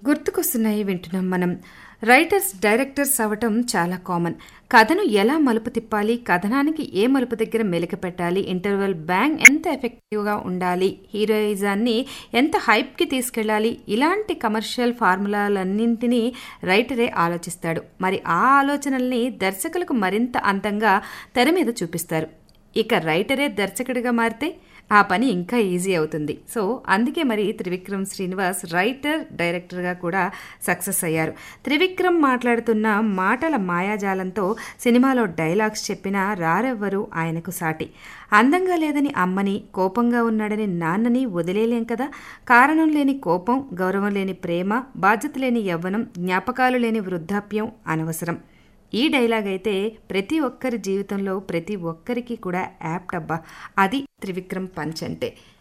గుర్తుకొస్తున్నాయి వింటున్నాం మనం రైటర్స్ డైరెక్టర్స్ అవ్వటం చాలా కామన్ కథను ఎలా మలుపు తిప్పాలి కథనానికి ఏ మలుపు దగ్గర మెలిక పెట్టాలి ఇంటర్వెల్ బ్యాంగ్ ఎంత ఎఫెక్టివ్గా ఉండాలి హీరోయిజాన్ని ఎంత హైప్కి తీసుకెళ్ళాలి ఇలాంటి కమర్షియల్ ఫార్ములాలన్నింటినీ రైటరే ఆలోచిస్తాడు మరి ఆ ఆలోచనల్ని దర్శకులకు మరింత అందంగా తెర మీద చూపిస్తారు ఇక రైటరే దర్శకుడిగా మారితే ఆ పని ఇంకా ఈజీ అవుతుంది సో అందుకే మరి త్రివిక్రమ్ శ్రీనివాస్ రైటర్ డైరెక్టర్గా కూడా సక్సెస్ అయ్యారు త్రివిక్రమ్ మాట్లాడుతున్న మాటల మాయాజాలంతో సినిమాలో డైలాగ్స్ చెప్పినా రారెవ్వరు ఆయనకు సాటి అందంగా లేదని అమ్మని కోపంగా ఉన్నాడని నాన్నని వదిలేలేం కదా కారణం లేని కోపం గౌరవం లేని ప్రేమ బాధ్యత లేని యవ్వనం జ్ఞాపకాలు లేని వృద్ధాప్యం అనవసరం ఈ డైలాగ్ అయితే ప్రతి ఒక్కరి జీవితంలో ప్రతి ఒక్కరికి కూడా యాప్ట్ అబ్బా అది త్రివిక్రమ్ పంచ్ అంటే